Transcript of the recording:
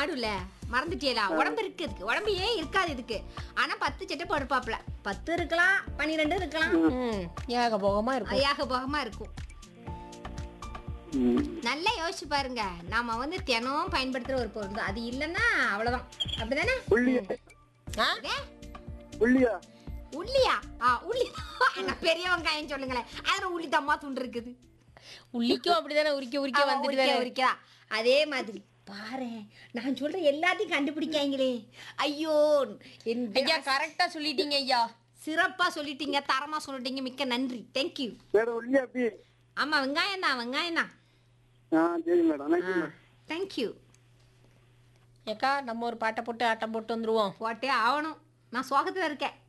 ஆடுல மறந்துட்டியலா உடம்பு இருக்கு இதுக்கு உடம்பு ஏன் இருக்காது இதுக்கு ஆனா பத்து சட்டை போடுப்பாப்ல பத்து இருக்கலாம் பன்னிரெண்டு இருக்கலாம் ம் ஏக போகமா இருக்கும் ஐயாக போகமா இருக்கும் ம். நல்லா யோசிச்சு பாருங்க நாம வந்து தினம் பயன்படுத்துற ஒரு பொருள் தான் அது இல்லைன்னா அவ்வளவுதான் அப்படிதானே உள்ளியா ஆ ஏ, உள்ளியா உள்ளியா ஆ உள்ளி நான் பெரிய வெங்காயம் சொல்லுங்களேன் அதுல உள்ளி தம்மா துண்டு இருக்குது உள்ளிக்கும் அப்படிதானே உரிக்க உரிக்க ஆமா, வந்துட்டு உரிக்க, தானே உரிக்கா. அதே மாதிரி பாரு நான் சொல்ற எல்லாத்தையும் கண்டுபிடிக்காங்களே ஐயோ என் ஐயா கரெக்டா சொல்லிட்டீங்க ஐயா சிறப்பா சொல்லிட்டீங்க தரமா சொல்லிட்டீங்க மிக்க நன்றி தேங்க்யூ மேடம் உள்ளியா அப்படி ஆமா வெங்காயம் தான் வெங்காயம் தான் ஆ சரி மேடம் நன்றி மேடம் தேங்க்யூ ஏக்கா நம்ம ஒரு பாட்டை போட்டு ஆட்டம் போட்டு வந்துருவோம் போட்டே ஆகணும் நான் சோகத்துல இருக்கேன்